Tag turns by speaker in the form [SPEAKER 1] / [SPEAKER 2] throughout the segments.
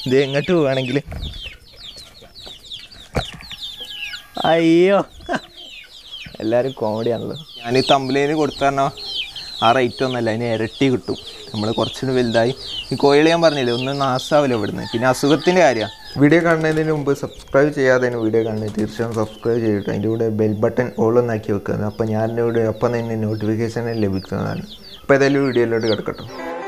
[SPEAKER 1] ഇത് എങ്ങോട്ട് പോവുകയാണെങ്കിൽ അയ്യോ എല്ലാവരും കോമഡിയാണല്ലോ ഞാൻ ഈ തമ്പിലേന് കൊടുത്തരണോ ആ റേറ്റ് ഒന്നല്ല അതിന് ഇരട്ടി കിട്ടും നമ്മൾ കുറച്ചുകൂടി വലുതായി ഈ കോഴികൾ ഞാൻ പറഞ്ഞില്ലേ ഒന്നും നാശാവില്ല ഇവിടുന്ന് പിന്നെ അസുഖത്തിൻ്റെ കാര്യമാണ് വീഡിയോ കാണുന്നതിന് മുമ്പ് സബ്സ്ക്രൈബ് ചെയ്യാതെ വീഡിയോ കാണുന്നത് തീർച്ചയായും സബ്സ്ക്രൈബ് ചെയ്തിട്ട് അതിൻ്റെ കൂടെ ബെൽ ബട്ടൺ ഓൾ ഒന്നാക്കി വെക്കുക അപ്പോൾ ഞാൻ ഇവിടെ അപ്പം തന്നെ നോട്ടിഫിക്കേഷൻ ലഭിക്കുന്നതാണ് അപ്പോൾ ഏതായാലും വീഡിയോയിലോട്ട് കിടക്കട്ടെ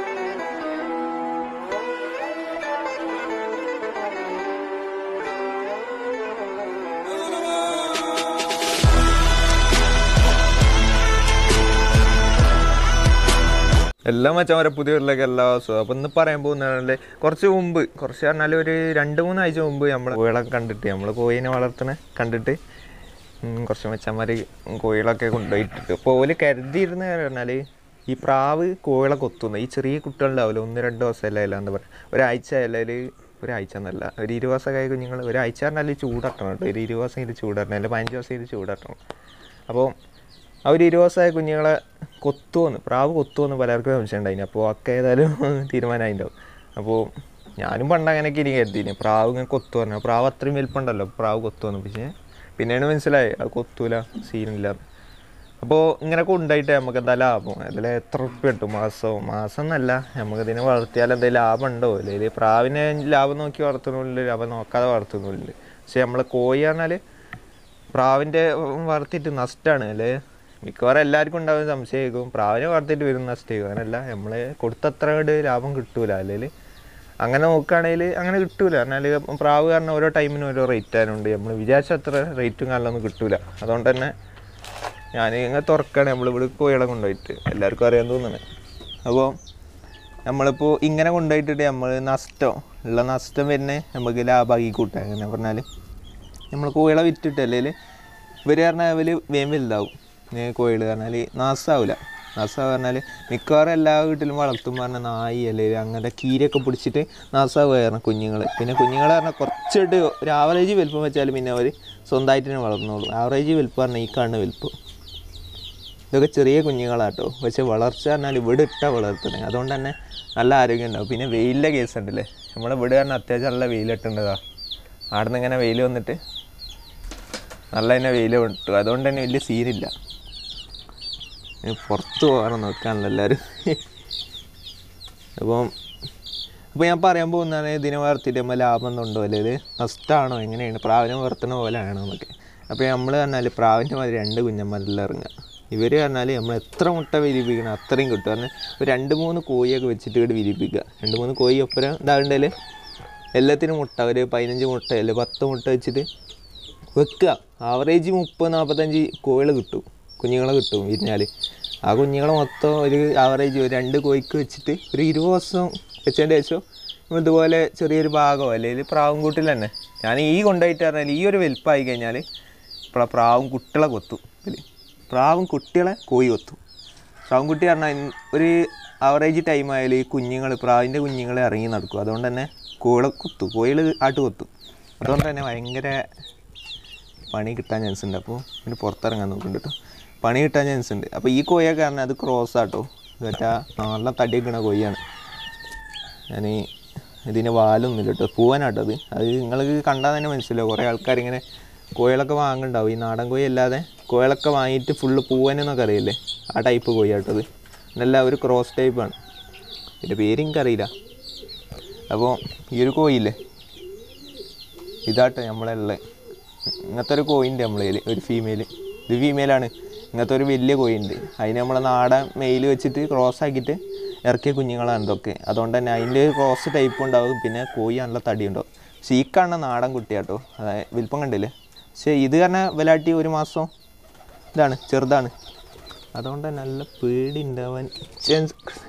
[SPEAKER 1] എല്ലാ മച്ചന്മാരെ പുതിയ വീട്ടിലേക്ക് എല്ലാ ദിവസവും അപ്പം ഇന്ന് പറയാൻ പോകുന്നതല്ലേ കുറച്ച് മുമ്പ് കുറച്ച് പറഞ്ഞാൽ ഒരു രണ്ട് മൂന്നാഴ്ച മുമ്പ് നമ്മൾ കോഴികളൊക്കെ കണ്ടിട്ട് നമ്മൾ കോഴീനെ വളർത്തണ കണ്ടിട്ട് ഉം, കുറച്ച് മച്ചന്മാർ കോഴികളൊക്കെ കൊണ്ടുപോയിട്ടിട്ട് അപ്പോൾ ഓല് കരുതിയിരുന്ന പറഞ്ഞാൽ ഈ പ്രാവ് കോഴികളെ കൊത്തുന്നു ഈ ചെറിയ കുട്ടികളുണ്ടാവില്ല ഒന്ന് രണ്ട് ദിവസമല്ല അല്ല എന്താ പറയുക ഒരാഴ്ച അല്ലെങ്കിൽ ഒരാഴ്ച എന്നല്ല ഒരു ഇരുപത് ദിവസമൊക്കെ കുഞ്ഞുങ്ങൾ ഒരാഴ്ച പറഞ്ഞാൽ ചൂടട്ടണം കേട്ടോ ഒരു ഇരുപത് ദിവസം ഇത് ചൂടട്ടണം അല്ലെങ്കിൽ പതിനഞ്ച് ദിവസം ഇത് ചൂടട്ടണം അപ്പോൾ ആ ഒരു ഇരുപത് ദിവസമായ കുഞ്ഞുങ്ങളെ കൊത്തുവന്ന് പ്രാവ് കൊത്തുവന്ന് പലർക്കും സംശയം ഉണ്ടായിന് അപ്പോൾ ഒക്കെ ഏതായാലും തീരുമാനമായിട്ടുണ്ടാവും അപ്പോൾ ഞാനും പണ്ട് അങ്ങനെയൊക്കെ ഇനി കരുതിന് പ്രാവ് ഇങ്ങനെ കൊത്തു പറഞ്ഞു പ്രാവ് അത്രയും വലിപ്പമുണ്ടല്ലോ പ്രാവ് കൊത്തു വന്നു പക്ഷേ പിന്നെയാണ് മനസ്സിലായി അത് കൊത്തൂല സീനില്ല അപ്പോൾ ഇങ്ങനെയൊക്കെ ഉണ്ടായിട്ട് നമുക്ക് എന്താ ലാഭം അതിൽ എത്ര ഉറുപ്പ്യ കിട്ടും മാസം മാസം എന്നല്ല നമുക്ക് ഇതിനെ വളർത്തിയാൽ എന്തെങ്കിലും ലാഭം ഉണ്ടോ അല്ലെങ്കിൽ പ്രാവിനെ ലാഭം നോക്കി വളർത്തുന്നില്ല ലാഭം നോക്കാതെ വളർത്തുന്നില്ല പക്ഷെ നമ്മൾ കോഴി പറഞ്ഞാൽ പ്രാവിൻ്റെ വളർത്തിയിട്ട് നഷ്ടമാണ് അല്ലേ മിക്കവാറും എല്ലാവർക്കും ഉണ്ടാവുന്ന സംശയമായിരിക്കും പ്രാവിനെ വളർത്തിയിട്ട് വരും നഷ്ടമായിരിക്കും അങ്ങനല്ല നമ്മൾ കൊടുത്തത്ര കൂടെ ലാഭം കിട്ടൂല അല്ലെങ്കിൽ അങ്ങനെ നോക്കുകയാണെങ്കിൽ അങ്ങനെ കിട്ടൂല എന്നാൽ പ്രാവ് കാരണം ഓരോ ടൈമിനും ഓരോ റേറ്റ് ആയതുകൊണ്ട് നമ്മൾ വിചാരിച്ച അത്ര റേറ്റും കാലമൊന്നും കിട്ടൂല അതുകൊണ്ട് തന്നെ ഞാൻ ഇങ്ങനെ തുറക്കുകയാണ് നമ്മളിവിടെ കോഴികളെ കൊണ്ടുപോയിട്ട് എല്ലാവർക്കും അറിയാൻ തോന്നുന്നത് അപ്പോൾ നമ്മളിപ്പോൾ ഇങ്ങനെ കൊണ്ടുപോയിട്ടിട്ട് നമ്മൾ നഷ്ടം ഉള്ള നഷ്ടം വരുന്നേ നമുക്ക് ലാഭമാക്കി കൂട്ടാം എങ്ങനെ പറഞ്ഞാൽ നമ്മൾ കോഴികളെ വിറ്റിട്ട് അല്ലെങ്കിൽ ഇവർ പറഞ്ഞാൽ ഇവർ വേഗം വലുതാവും കോഴികൾ പറഞ്ഞാൽ നാശമാവില്ല നാശമാവുക പറഞ്ഞാൽ മിക്കവാറും എല്ലാ വീട്ടിലും വളർത്തും പറഞ്ഞാൽ നായി അല്ലെങ്കിൽ അങ്ങനത്തെ കീരയൊക്കെ പിടിച്ചിട്ട് നാശമാവുകയാണ് കുഞ്ഞുങ്ങൾ പിന്നെ കുഞ്ഞുങ്ങൾ പറഞ്ഞാൽ കുറച്ചിട്ട് ഒരു ആവറേജ് വലുപ്പം വെച്ചാൽ പിന്നെ അവർ സ്വന്തമായിട്ട് തന്നെ വളർന്നോളും ആവറേജ് വലുപ്പം പറഞ്ഞാൽ ഈ കാണുന്ന വലുപ്പം ഇതൊക്കെ ചെറിയ കുഞ്ഞുങ്ങളാട്ടോ പക്ഷെ വളർച്ച പറഞ്ഞാൽ ഇവിടെ ഇട്ടാ വളർത്തണേ അതുകൊണ്ട് തന്നെ നല്ല ആരോഗ്യം ഉണ്ടാവും പിന്നെ വെയിലിൻ്റെ കേസ് ഉണ്ടല്ലേ നമ്മുടെ ഇവിടെ പറഞ്ഞാൽ അത്യാവശ്യം നല്ല വെയിലിട്ടുണ്ടതാ അവിടെ നിന്ന് ഇങ്ങനെ വെയിൽ വന്നിട്ട് നല്ല തന്നെ വെയിൽ കിട്ടും അതുകൊണ്ട് തന്നെ വലിയ സീനില്ല ഇനി പുറത്ത് പോകാറ് നോക്കാണല്ലോ എല്ലാവരും അപ്പം അപ്പോൾ ഞാൻ പറയാൻ പോകുന്നതാണ് ഇതിനെ വളർത്തിയിട്ട് നമ്മൾ ലാഭം എന്നുണ്ടോ അല്ലെങ്കിൽ നഷ്ടമാണോ എങ്ങനെയാണ് പ്രാവിനെ വളർത്തണ പോലെ ആണോ എന്നൊക്കെ അപ്പോൾ നമ്മൾ പറഞ്ഞാൽ പ്രാവിൻ്റെ മാതിരി രണ്ട് കുഞ്ഞന്മാരെല്ലാം ഇറങ്ങുക ഇവർ പറഞ്ഞാൽ നമ്മൾ എത്ര മുട്ട വിരിപ്പിക്കണം അത്രയും കിട്ടും കാരണം ഒരു രണ്ട് മൂന്ന് കോഴിയൊക്കെ വെച്ചിട്ട് ഇവിടെ വിരിപ്പിക്കുക രണ്ട് മൂന്ന് കോഴി ഒപ്പരം ഇതാകണ്ടേൽ എല്ലാത്തിനും മുട്ട ഒരു പതിനഞ്ച് മുട്ട അല്ലെങ്കിൽ പത്ത് മുട്ട വെച്ചിട്ട് വെക്കുക ആവറേജ് മുപ്പത് നാൽപ്പത്തഞ്ച് കോഴികൾ കിട്ടും കുഞ്ഞുങ്ങളെ കിട്ടും വിരിഞ്ഞാൽ ആ കുഞ്ഞുങ്ങളെ മൊത്തം ഒരു ആവറേജ് ഒരു രണ്ട് കോഴിക്ക് വെച്ചിട്ട് ഒരു ഇരുപത് ദിവസം വെച്ചതിൻ്റെ ശേഷം ഇതുപോലെ ചെറിയൊരു ഭാഗമോ അല്ലെങ്കിൽ പ്രാവും കൂട്ടിൽ തന്നെ ഞാൻ ഈ കൊണ്ടുപോയിട്ട് പറഞ്ഞാൽ ഈ ഒരു വലിപ്പമായി കഴിഞ്ഞാൽ ഇപ്പോൾ പ്രാവും കുട്ടികളെ കൊത്തും ഇതിൽ പ്രാവും കുട്ടികളെ കോഴി കൊത്തും പ്രാവും കുട്ടി പറഞ്ഞാൽ ഇൻ- ഒരു ആവറേജ് ടൈം ആയാലും ഈ കുഞ്ഞുങ്ങൾ പ്രാവിൻ്റെ കുഞ്ഞുങ്ങളെ ഇറങ്ങി നടക്കും അതുകൊണ്ട് തന്നെ കോഴികളെ കൊത്തും കോഴികൾ ആട്ട് കൊത്തും അതുകൊണ്ട് തന്നെ ഭയങ്കര പണി കിട്ടാൻ ചാൻസ് ഉണ്ട് അപ്പോൾ പിന്നെ പുറത്തിറങ്ങാൻ നോക്കുന്നുണ്ട് കേട്ടോ പണി കിട്ടാൻ ചാൻസ് ഉണ്ട് അപ്പോൾ ഈ കോയൊക്കെ കാരണം അത് ക്രോസ് ആട്ടോ ഇതാ നല്ല തടിയൊക്കെയാണ് കോഴിയാണ് ഞാൻ ഇതിന് വാലൊന്നുമില്ല കേട്ടോ പൂവനാട്ടോ അത് അത് നിങ്ങൾക്ക് കണ്ടാൽ തന്നെ മനസ്സിലാവും കുറേ ആൾക്കാർ ഇങ്ങനെ കോഴികളൊക്കെ വാങ്ങുന്നുണ്ടാവും ഈ നാടൻ കോഴി അല്ലാതെ കോഴികളൊക്കെ വാങ്ങിയിട്ട് ഫുള്ള് പൂവൻ എന്നൊക്കെ അറിയില്ലേ ആ ടൈപ്പ് കോഴി കേട്ടോ അത് ഇതല്ല ഒരു ക്രോസ് ടൈപ്പാണ് ഇതിൻ്റെ പേര് എനിക്കറിയില്ല അപ്പോൾ ഈ ഒരു കോഴിയില്ലേ ഇതാട്ടോ നമ്മളെ ഇങ്ങനത്തെ ഒരു കോയിൻ്റെ നമ്മളെ ഒരു ഫീമെയിൽ ഇത് ഫീമെയിലാണ് ഇങ്ങനത്തെ ഒരു വലിയ കോയിണ്ട് അതിന് നമ്മളെ നാടൻ മെയിൽ വെച്ചിട്ട് ക്രോസ് ആക്കിയിട്ട് ഇറക്കിയ കുഞ്ഞുങ്ങളാണ് ഇതൊക്കെ അതുകൊണ്ട് തന്നെ അതിൻ്റെ ക്രോസ് ടൈപ്പ് ഉണ്ടാവും പിന്നെ കോഴി നല്ല തടി ഉണ്ടാവും പക്ഷേ ഈ കാണുന്ന നാടൻ കുട്ടിയാട്ടോ അതായത് വലിപ്പം കണ്ടില്ലേ പക്ഷേ ഇത് കാരണം വിലാട്ടി ഒരു മാസം ഇതാണ് ചെറുതാണ് അതുകൊണ്ട് തന്നെ നല്ല പേടി ഉണ്ടാവാൻ ചാൻസ്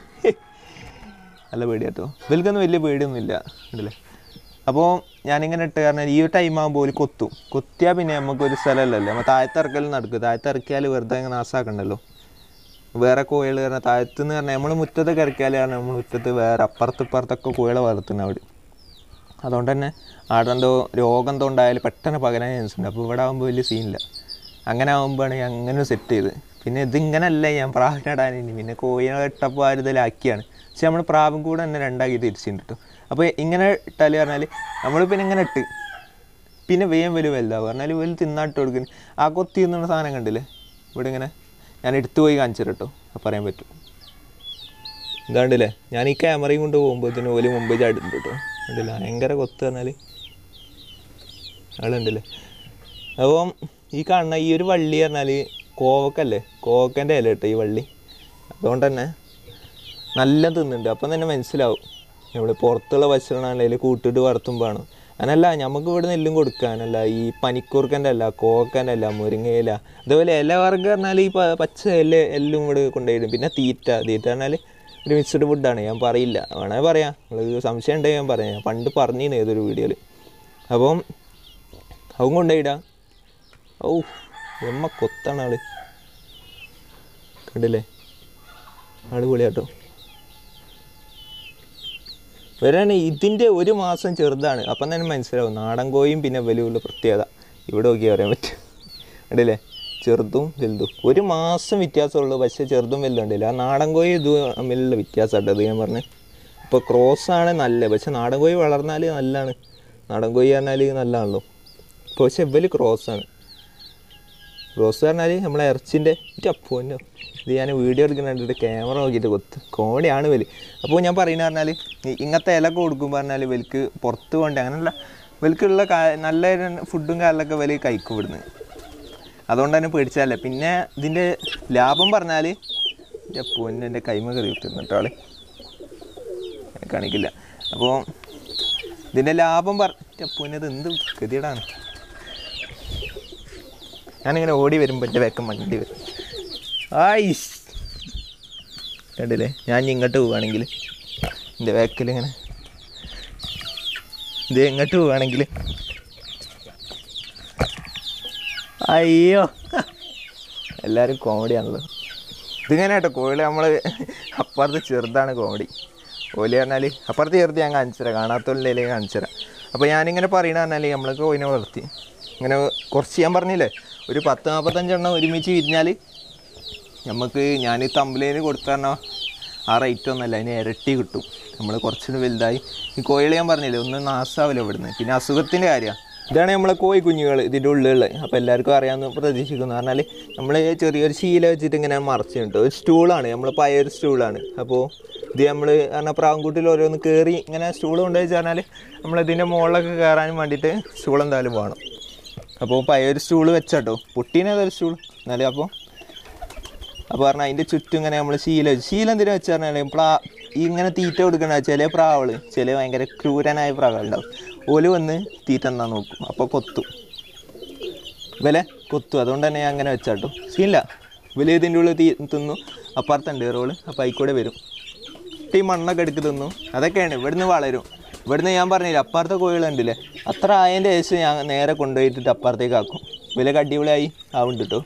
[SPEAKER 1] നല്ല പേടിയാട്ടോ ഇവൽക്കൊന്നും വലിയ പേടിയൊന്നുമില്ല ഉണ്ടല്ലേ അപ്പോൾ ഞാനിങ്ങനെ ഇട്ട് കാരണം ഈ ഒരു ടൈം ആകുമ്പോൾ ഒരു കൊത്തും കൊത്തിയാൽ പിന്നെ നമുക്കൊരു സ്ഥലമല്ലല്ലോ നമ്മൾ താഴത്തിറക്കലും നടക്കും താഴത്തിറക്കിയാൽ വെറുതെ ഇങ്ങനെ നാശാക്കണ്ടല്ലോ വേറെ കോഴികൾ പറഞ്ഞാൽ താഴത്ത് എന്ന് പറഞ്ഞാൽ നമ്മൾ മുറ്റത്തൊക്കെ ഇറക്കിയാൽ കാരണം നമ്മൾ മുറ്റത്ത് വേറെ അപ്പുറത്ത് ഇപ്പുറത്തൊക്കെ കോഴികളെ വളർത്തുന്നത് അവിടെ അതുകൊണ്ട് തന്നെ അവിടെ എന്തോ രോഗം എന്തോ ഉണ്ടായാലും പെട്ടെന്ന് പകരാൻ ചാൻസ് ഉണ്ട് അപ്പോൾ ഇവിടെ ആകുമ്പോൾ വലിയ സീനില്ല അങ്ങനെ ആകുമ്പോഴാണ് ഞാൻ അങ്ങനെ സെറ്റ് ചെയ്ത് പിന്നെ ഇതിങ്ങനല്ല ഞാൻ പ്രാവിനിടാൻ ഇനി പിന്നെ കോഴിനെ ഇട്ടപ്പോൾ ആ ഒരു ഇതിലാക്കിയാണ് പക്ഷെ നമ്മൾ പ്രാവും കൂടെ തന്നെ രണ്ടാക്കി തിരിച്ചിട്ടുണ്ട് കേട്ടോ അപ്പോൾ ഇങ്ങനെ ഇട്ടാൽ പറഞ്ഞാൽ നമ്മൾ പിന്നെ ഇങ്ങനെ ഇട്ട് പിന്നെ വേഗം വലിയ വലുതാവും പറഞ്ഞാൽ വലിയ തിന്നാട്ട് കൊടുക്കുന്നു ആ കൊത്തി എന്നുള്ള സാധനം കണ്ടില്ലേ ഇവിടെ ഇങ്ങനെ ഞാൻ എടുത്തു പോയി കാണിച്ചു കേട്ടോ അപ്പോൾ പറയാൻ പറ്റും ഇതാണ്ടില്ലേ ഞാൻ ഈ ക്യാമറയും കൊണ്ട് പോകുമ്പോഴത്തേനും വലിയ മുമ്പ് ചാടുന്നുണ്ട് കേട്ടോ കണ്ടില്ല ഭയങ്കര കൊത്ത് പറഞ്ഞാൽ ആളുണ്ടല്ലേ അപ്പം ഈ കാണുന്ന ഈ ഒരു വള്ളി പറഞ്ഞാൽ കോവക്കല്ലേ കോവക്കൻ്റെ ഇല കേട്ടോ ഈ വള്ളി അതുകൊണ്ട് തന്നെ നല്ല തിന്നുന്നുണ്ട് അപ്പം തന്നെ മനസ്സിലാവും നമ്മൾ പുറത്തുള്ള ഭക്ഷണമാണെങ്കിൽ കൂട്ടിട്ട് വറുത്തുമ്പോഴാണ് അങ്ങനല്ല നമുക്ക് ഇവിടെ നെല്ലും കൊടുക്കാനല്ല ഈ പനിക്കൂർക്കൻ്റെ അല്ല കോവക്കൻ്റെ അല്ല മുരിങ്ങയില അതുപോലെ ഇല വർഗ്ഗം പറഞ്ഞാൽ ഈ പ- പച്ച ഇല എല്ലാം ഇവിടെ കൊണ്ടുപോയിടും പിന്നെ തീറ്റ തീറ്റ പറഞ്ഞാൽ ഒരു മിക്സ്ഡ് ഫുഡാണ് ഞാൻ പറയില്ല വേണേൽ പറയാം നിങ്ങൾക്ക് സംശയം ഉണ്ടെങ്കിൽ ഞാൻ പറയാം ഞാൻ പണ്ട് പറഞ്ഞിരുന്നു ഏതൊരു വീഡിയോയിൽ അപ്പം അവൻ കൊണ്ടുപോയിടാം ഔ എമ്മ കൊത്താണ് ആള് കണ്ടില്ലേ ആള് പൊളിയാട്ടോ വരാൻ ഇതിൻ്റെ ഒരു മാസം ചെറുതാണ് അപ്പം തന്നെ മനസ്സിലാവും നാടൻ കോയും പിന്നെ വലിയുള്ള പ്രത്യേകത ഇവിടെ നോക്കി പറയാൻ പറ്റും കണ്ടില്ലേ ചെറുതും വലുതും ഒരു മാസം വ്യത്യാസമുള്ളൂ പക്ഷേ ചെറുതും വലുതും ഉണ്ടല്ലോ ആ നാടൻ കോഴി ഇത് തമ്മിലുള്ള വ്യത്യാസമാട്ടോ അത് ഞാൻ പറഞ്ഞത് ഇപ്പോൾ ക്രോസാണ് നല്ലത് പക്ഷെ നാടൻ കോഴി വളർന്നാൽ നല്ലതാണ് നാടൻ കോഴി പറഞ്ഞാൽ നല്ലതാണല്ലോ ഇപ്പോൾ പക്ഷെ ഇവല് ക്രോസാണ് ക്രോസ് പറഞ്ഞാൽ നമ്മളെ ഇറച്ചിൻ്റെ അപ്പോന്നോ ഇത് ഞാൻ വീഡിയോ എടുക്കുന്ന കണ്ടിട്ട് ക്യാമറ നോക്കിയിട്ട് കൊത്ത് കോമഡിയാണ് ഇവല് അപ്പോൾ ഞാൻ പറയുന്നത് പറഞ്ഞാൽ ഈ- ഇങ്ങനത്തെ ഇലക്കെ കൊടുക്കുമ്പോൾ പറഞ്ഞാൽ ഇവർക്ക് പുറത്ത് പോകണ്ടേ അങ്ങനെയുള്ള ഇവൽക്കുള്ള കാ- നല്ല ഫുഡും കാര്യങ്ങളൊക്കെ ഇവല് കഴിക്കും ഇവിടുന്ന് അതുകൊണ്ട് തന്നെ പേടിച്ചതല്ല പിന്നെ ഇതിൻ്റെ ലാഭം പറഞ്ഞാൽ എൻ്റെ പൊന്നെ എൻ്റെ കൈമ കയറി കിട്ടുന്നുട്ടോ ആള് ഞാൻ കാണിക്കില്ല അപ്പോൾ ഇതിൻ്റെ ലാഭം പറ എൻ്റെ പൊന്നെ ഇത് എന്ത് ഗതികേടാണ് ഞാനിങ്ങനെ ഓടി വരുമ്പോൾ എൻ്റെ വേക്കം വണ്ടി വരും ആയിസ് കണ്ടില്ലേ ഞാൻ ഇനി ഇങ്ങോട്ട് പോവുകയാണെങ്കിൽ എൻ്റെ വേക്കിൽ ഇങ്ങനെ ഇത് എങ്ങോട്ട് പോവുകയാണെങ്കിൽ അയ്യോ എല്ലാവരും കോമഡിയാണല്ലോ ഇതിങ്ങനെ കേട്ടോ കോഴി നമ്മൾ അപ്പുറത്ത് ചെറുതാണ് കോമഡി കോഴി പറഞ്ഞാൽ അപ്പുറത്ത് ചെറുത് ഞാൻ കാണിച്ചുതരാം കാണാത്തല്ലേ കാണിച്ചുതരാം അപ്പോൾ ഞാനിങ്ങനെ പറയണ പറഞ്ഞാൽ നമ്മൾ കോഴിനെ വളർത്തി ഇങ്ങനെ കുറച്ച് ഞാൻ പറഞ്ഞില്ലേ ഒരു പത്ത് നാൽപ്പത്തഞ്ചെണ്ണം ഒരുമിച്ച് വിരിഞ്ഞാൽ നമുക്ക് ഞാൻ ഈ തമ്പിലേന് കൊടുത്തരണ ആ റേറ്റ് ഒന്നല്ല അതിന് ഇരട്ടി കിട്ടും നമ്മൾ കുറച്ചുകൂടി വലുതായി ഈ കോഴികൾ ഞാൻ പറഞ്ഞില്ലേ ഒന്നും നാശാവില്ല ഇവിടുന്ന് പിന്നെ അസുഖത്തിൻ്റെ കാര്യമാണ് ഇതാണ് നമ്മളെ കോഴി കുഞ്ഞുങ്ങൾ ഇതിൻ്റെ ഉള്ളിലുള്ളത് അപ്പോൾ എല്ലാവർക്കും അറിയാമെന്ന് പ്രതീക്ഷിക്കുന്നു പറഞ്ഞാൽ നമ്മൾ ചെറിയൊരു ശീല വെച്ചിട്ട് ഇങ്ങനെ മറച്ചു കിട്ടും ഒരു സ്റ്റൂളാണ് നമ്മൾ പഴയ ഒരു സ്റ്റൂളാണ് അപ്പോൾ ഇത് നമ്മൾ പറഞ്ഞാൽ പ്രാങ്കൂട്ടിൽ ഓരോന്ന് കയറി ഇങ്ങനെ സ്റ്റൂൾ കൊണ്ടുപോയി പറഞ്ഞാൽ നമ്മൾ ഇതിൻ്റെ മുകളിലൊക്കെ കയറാനും വേണ്ടിയിട്ട് സ്റ്റൂൾ എന്തായാലും വേണം അപ്പോൾ പഴയൊരു സ്റ്റൂൾ വെച്ചാട്ടോ പൊട്ടീനേതൊരു സ്റ്റൂൾ എന്നാലും അപ്പോൾ അപ്പോൾ പറഞ്ഞാൽ അതിൻ്റെ ചുറ്റും ഇങ്ങനെ നമ്മൾ ശീല വെച്ച് ശീലം എന്തിനാ വെച്ച് പറഞ്ഞാൽ പ്രാ ഈ ഇങ്ങനെ തീറ്റ കൊടുക്കണ ചില പ്രാവള് ചില ഭയങ്കര ക്രൂരനായ പ്രാവുകളുണ്ടാവും ഓല് വന്ന് തീറ്റ എന്നാ നോക്കും അപ്പോൾ കൊത്തും വില കൊത്തും അതുകൊണ്ട് തന്നെ ഞാൻ അങ്ങനെ വെച്ചാട്ടോ ശീല വില ഇതിൻ്റെ ഉള്ളിൽ തീ തിന്നു അപ്പുറത്തുണ്ട് റോള് അപ്പോൾ അതിക്കൂടെ വരും ഈ മണ്ണൊക്കെ എടുക്ക് തിന്നു അതൊക്കെയാണ് ഇവിടുന്ന് വളരും ഇവിടുന്ന് ഞാൻ പറഞ്ഞില്ല അപ്പുറത്തെ കോഴികളുണ്ടല്ലേ അത്ര ആയതിൻ്റെ ശേഷം ഞാൻ നേരെ കൊണ്ടുപോയിട്ട് അപ്പുറത്തേക്ക് ആക്കും വിലക്ക് അടിപൊളിയായി ആവുന്നുണ്ട് കേട്ടോ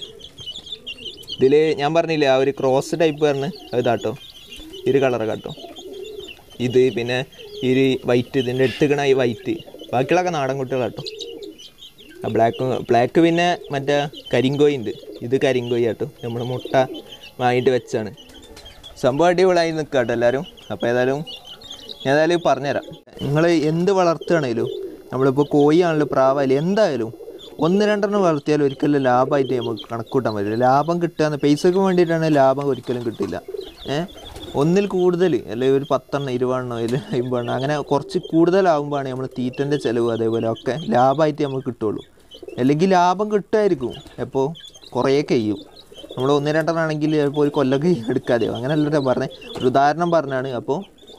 [SPEAKER 1] ഇതിൽ ഞാൻ പറഞ്ഞില്ലേ ആ ഒരു ക്രോസ് ടൈപ്പ് പറഞ്ഞ് അത് ഇതാട്ടോ ഇരു കളർ കാട്ടോ ഇത് പിന്നെ ഈ ഒരു വൈറ്റ് ഇതിൻ്റെ എടുത്തുക്കണ ഈ വൈറ്റ് ബാക്കിയുള്ളതൊക്കെ നാടൻ കുട്ടികളാട്ടോ ആ ബ്ലാക്ക് ബ്ലാക്ക് പിന്നെ മറ്റേ കരിങ്കോയി ഉണ്ട് ഇത് കരിങ്കോയി ആട്ടോ നമ്മൾ മുട്ട വാങ്ങിയിട്ട് വെച്ചാണ് സംഭവം അടിപൊളിയായി നിൽക്കുക കേട്ടോ എല്ലാവരും അപ്പോൾ ഏതായാലും ഞാൻ ഏതായാലും പറഞ്ഞുതരാം നിങ്ങൾ എന്ത് വളർത്തുകയാണെങ്കിലും നമ്മളിപ്പോൾ കോഴിയാണെങ്കിലും പ്രാവായാലും എന്തായാലും ഒന്ന് രണ്ടെണ്ണം വളർത്തിയാൽ ഒരിക്കലും ലാഭമായിട്ട് നമുക്ക് കണക്കൂട്ടാൻ പറ്റില്ല ലാഭം കിട്ടുക പൈസക്ക് വേണ്ടിയിട്ടാണ് ലാഭം ഒരിക്കലും കിട്ടില്ല ഏഹ് ഒന്നിൽ കൂടുതൽ അല്ലെങ്കിൽ ഒരു പത്തെണ്ണം ഇരുപതെണ്ണം അല്ലെങ്കിൽ അമ്പതെണ്ണം അങ്ങനെ കുറച്ച് കൂടുതലാകുമ്പോഴാണ് നമ്മൾ തീറ്റൻ്റെ ചിലവ് അതേപോലെ ഒക്കെ ലാഭമായിട്ട് നമുക്ക് കിട്ടുള്ളൂ അല്ലെങ്കിൽ ലാഭം കിട്ടുമായിരിക്കും എപ്പോൾ കുറേ കഴിയും നമ്മൾ ഒന്ന് രണ്ടെണ്ണം ആണെങ്കിൽ ചിലപ്പോൾ ഒരു കൊല്ലൊക്കെ എടുക്കാതെയോ അങ്ങനെയല്ല പറഞ്ഞത് ഒരു ഉദാഹരണം പറഞ്ഞാണ് അപ്പോൾ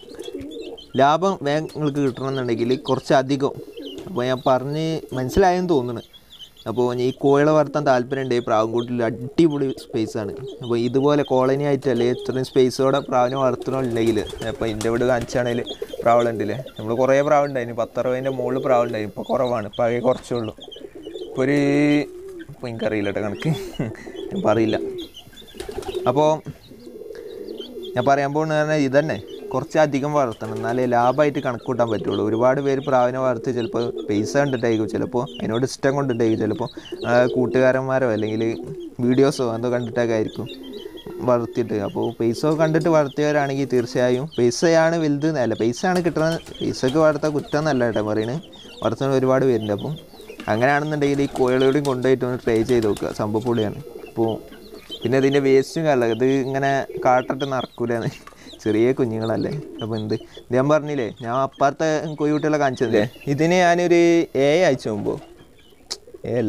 [SPEAKER 1] ലാഭം വേഗം നിങ്ങൾക്ക് കിട്ടണമെന്നുണ്ടെങ്കിൽ കുറച്ച് അധികം അപ്പോൾ ഞാൻ പറഞ്ഞ് മനസ്സിലായെന്ന് തോന്നുന്നു അപ്പോൾ ഈ കോഴികളെ വളർത്താൻ താല്പര്യം ഉണ്ട് പ്രാവൻകൂട്ടിൽ അടിപൊളി സ്പേസാണ് അപ്പോൾ ഇതുപോലെ കോളനി ആയിട്ടല്ലേ ഇത്രയും സ്പേസോടെ പ്രാവിനെ വളർത്തണമെന്നുണ്ടെങ്കിൽ അപ്പോൾ എൻ്റെ വീട് കാണിച്ചാണെങ്കിൽ പ്രാവുകളുണ്ടല്ലേ നമ്മൾ കുറേ പ്രാവുണ്ടായിരുന്നു പത്തറുപതിൻ്റെ മുകളിൽ പ്രാവുണ്ടായിരുന്നു ഇപ്പോൾ കുറവാണ് ഇപ്പോൾ ആകെ കുറച്ചേ ഉള്ളൂ ഇപ്പോൾ ഒരു ഇപ്പോൾ എനിക്കറിയില്ല കേട്ടോ കണക്ക് ഞാൻ പറയില്ല അപ്പോൾ ഞാൻ പറയാൻ പോകുന്നത് പറഞ്ഞാൽ ഇതന്നെ കുറച്ച് അധികം വളർത്തണം എന്നാലേ ലാഭമായിട്ട് കണക്ക് കൂട്ടാൻ പറ്റുള്ളൂ ഒരുപാട് പേര് പ്രാവിനെ വളർത്തി ചിലപ്പോൾ പൈസ കണ്ടിട്ടായിരിക്കും ചിലപ്പോൾ അതിനോട് ഇഷ്ടം കൊണ്ടിട്ടായിരിക്കും ചിലപ്പോൾ ആ, കൂട്ടുകാരന്മാരോ അല്ലെങ്കിൽ വീഡിയോസോ എന്തോ കണ്ടിട്ടൊക്കെ ആയിരിക്കും വളർത്തിയിട്ട് അപ്പോൾ പൈസ കണ്ടിട്ട് വളർത്തിയവരാണെങ്കിൽ തീർച്ചയായും പൈസയാണ് വലുത് അല്ല പൈസയാണ് കിട്ടുന്നത് പൈസക്ക് വളർത്താൻ കുറ്റം എന്നല്ല കേട്ടോ പറയുന്നത് വളർത്തുന്ന ഒരുപാട് പേരുണ്ട് അപ്പം അങ്ങനെയാണെന്നുണ്ടെങ്കിൽ ഈ കോഴികളോടെയും കൊണ്ടുപോയിട്ട് ഒന്ന് ട്രൈ ചെയ്ത് നോക്കുക സംഭവം പൊളിയാണ് അപ്പോൾ പിന്നെ ഇതിൻ്റെ വേസ്റ്റും കാര്യമില്ല ഇത് ഇങ്ങനെ കാട്ടിട്ട് നടക്കൂലെന്ന് ചെറിയ കുഞ്ഞുങ്ങളല്ലേ അപ്പോൾ എന്ത് ഇത് ഞാൻ പറഞ്ഞില്ലേ ഞാൻ അപ്പുറത്തെ കോഴിക്കുട്ടികളെ കാണിച്ചതല്ലേ ഇതിന് ഞാനൊരു ഏ ആഴ്ച മുമ്പോ ഏ അല്ല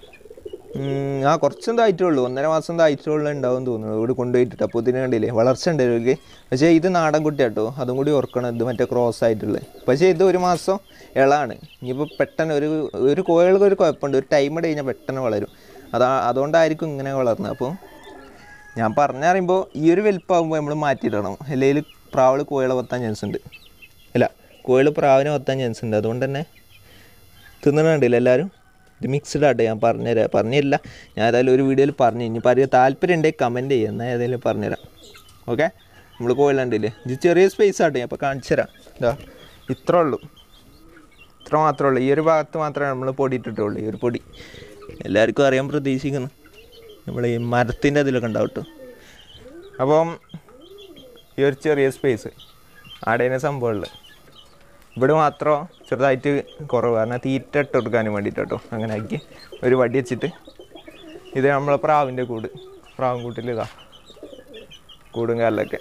[SPEAKER 1] ഉം, ആ കുറച്ചെന്തോ ആയിട്ടുള്ളൂ ഒന്നര മാസം എന്തോ ആയിട്ടുള്ളൂ ഉണ്ടാവും തോന്നുന്നു ഇവിടെ കൊണ്ടുപോയിട്ടിട്ട് അപ്പോൾ ഇതിന് കണ്ടില്ലേ വളർച്ച ഉണ്ട് ഇവർക്ക് പക്ഷേ ഇത് നാടൻ കുട്ടി കേട്ടോ അതും കൂടി ഓർക്കണം ഇത് മറ്റേ ക്രോസ് ആയിട്ടുള്ളത് പക്ഷേ ഇത് ഒരു മാസം ഇളാണ് ഇനിയിപ്പോൾ പെട്ടെന്ന് ഒരു ഒരു കോഴികൾക്ക് ഒരു കുഴപ്പമുണ്ട് ഒരു ടൈം കഴിഞ്ഞാൽ പെട്ടെന്ന് വളരും അതാ അതുകൊണ്ടായിരിക്കും ഇങ്ങനെ വളർന്നത് അപ്പോൾ ഞാൻ പറഞ്ഞറിയുമ്പോൾ ഈ ഒരു വലുപ്പമാകുമ്പോൾ നമ്മൾ മാറ്റിയിടണം അല്ലെങ്കിൽ പ്രാവൾ കോഴികളെ കൊത്താൻ ചാൻസ് ഉണ്ട് അല്ല കോഴികൾ പ്രാവിനെ കൊത്താൻ ചാൻസ് ഉണ്ട് അതുകൊണ്ട് തന്നെ തിന്നണുണ്ടല്ലോ എല്ലാവരും ഇത് മിക്സ്ഡ് ആട്ടെ ഞാൻ പറഞ്ഞുതരാം പറഞ്ഞില്ല ഞാൻ ഏതായാലും ഒരു വീഡിയോയിൽ പറഞ്ഞു ഇനി പറയുക താല്പര്യം ഉണ്ടെങ്കിൽ കമൻറ്റ് ചെയ്യുക എന്നാൽ ഏതായാലും പറഞ്ഞുതരാം ഓക്കെ നമ്മൾ കോയിലുണ്ടല്ലേ ഇത് ചെറിയ സ്പേസ് ആട്ടെ അപ്പോൾ കാണിച്ചു തരാം ഇതാ ഇത്ര ഉള്ളൂ ഇത്ര മാത്രമേ ഉള്ളൂ ഈ ഒരു ഭാഗത്ത് മാത്രമേ നമ്മൾ പൊടി ഇട്ടിട്ടുള്ളൂ ഈ ഒരു പൊടി എല്ലാവർക്കും അറിയാൻ പ്രതീക്ഷിക്കുന്നു നമ്മൾ ഈ മരത്തിൻ്റെ അതിലൊക്കെ ഉണ്ടാവും കേട്ടോ അപ്പം ഈ ഒരു ചെറിയ സ്പേസ് ആടേനെ സംഭവമുള്ളത് ഇവിടെ മാത്രം ചെറുതായിട്ട് കുറവ് കാരണം തീറ്റ ഇട്ട് കൊടുക്കാനും വേണ്ടിയിട്ട് കേട്ടോ അങ്ങനെ ആക്കി ഒരു വടി വെച്ചിട്ട് ഇത് നമ്മളെ പ്രാവിൻ്റെ കൂട് പ്രാവും കൂട്ടിൽ ഇതാ കൂടും കാലിലൊക്കെ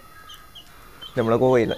[SPEAKER 1] ഇത് നമ്മളെ കോയില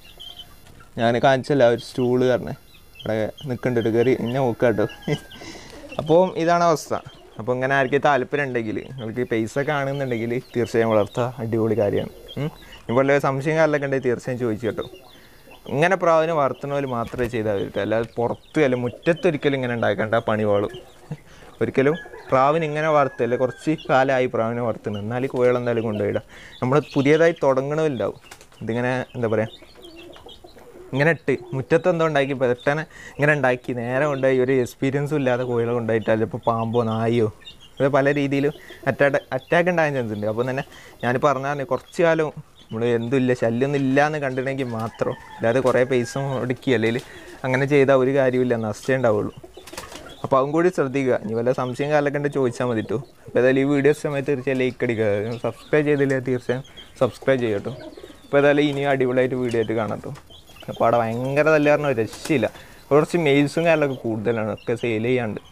[SPEAKER 1] ഞാൻ കാണിച്ചല്ല ഒരു സ്റ്റൂള് കാരണം ഇവിടെ നിൽക്കുന്നുണ്ട് ഒരു കയറി എന്നെ നോക്കുക കേട്ടോ അപ്പോൾ ഇതാണ് അവസ്ഥ അപ്പോൾ ഇങ്ങനെ ആർക്കും താല്പര്യം ഉണ്ടെങ്കിൽ നിങ്ങൾക്ക് പൈസ കാണുന്നുണ്ടെങ്കിൽ തീർച്ചയായും വളർത്തുക അടിപൊളി കാര്യമാണ് ഇതുപോലെ സംശയം കാലിലൊക്കെ ഉണ്ടെങ്കിൽ തീർച്ചയായും ചോദിച്ചു കേട്ടോ ഇങ്ങനെ പ്രാവിനെ വളർത്തുന്ന പോലെ മാത്രമേ ചെയ്താൽ വരട്ടെ അല്ലാതെ പുറത്ത് അല്ല മുറ്റത്തൊരിക്കലും ഇങ്ങനെ ഉണ്ടാക്കേണ്ട പണി വാളും ഒരിക്കലും പ്രാവിന് ഇങ്ങനെ വളർത്തല്ലേ കുറച്ച് കാലമായി പ്രാവിനെ വളർത്തുന്നത് എന്നാൽ കോഴികൾ എന്തായാലും കൊണ്ടുപോയിടാം നമ്മൾ പുതിയതായി തുടങ്ങണമില്ലാവും ഇതിങ്ങനെ എന്താ പറയുക ഇങ്ങനെ ഇട്ട് മുറ്റത്ത് എന്തോ ഉണ്ടാക്കി പെട്ടെന്ന് ഇങ്ങനെ ഉണ്ടാക്കി നേരെ കൊണ്ടുപോയി ഒരു എക്സ്പീരിയൻസും ഇല്ലാതെ കോഴികളെ കൊണ്ടുപോയിട്ട് ചിലപ്പോൾ പാമ്പോ നായോ അത് പല രീതിയിലും അറ്റാക്ക് അറ്റാക്ക് ഉണ്ടാകാൻ ചാൻസ് ഉണ്ട് അപ്പോൾ തന്നെ ഞാൻ പറഞ്ഞാൽ കുറച്ച് കാലം നമ്മൾ എന്തുമില്ല ശല്യമൊന്നും ഇല്ല എന്ന് കണ്ടിട്ടുണ്ടെങ്കിൽ മാത്രം അല്ലാതെ കുറേ പൈസ മുടക്കി അല്ലെങ്കിൽ അങ്ങനെ ചെയ്താൽ ഒരു കാര്യമില്ല നഷ്ടമേ ഉണ്ടാവുള്ളൂ അപ്പോൾ അതും കൂടി ശ്രദ്ധിക്കുക ഇനി വല്ല സംശയം കാലൊക്കെ ഉണ്ട് ചോദിച്ചാൽ മതി കേട്ടോ അപ്പോൾ ഏതായാലും ഈ വീഡിയോ സമയത്ത് തീർച്ചയായും ലൈക്ക് അടിക്കുക സബ്സ്ക്രൈബ് ചെയ്തില്ല തീർച്ചയായും സബ്സ്ക്രൈബ് ചെയ്യട്ടോ അപ്പോൾ ഏതായാലും ഇനി അടിപൊളിയായിട്ട് വീഡിയോ ആയിട്ട് കാണാം കേട്ടോ അപ്പോൾ അവിടെ ഭയങ്കര തല്ലാറിന് രക്ഷയില്ല കുറച്ച് മെയിൽസും കാര്യങ്ങളൊക്കെ കൂടുതലാണ് ഒക്കെ സെയിൽ ചെയ്യാണ്ട്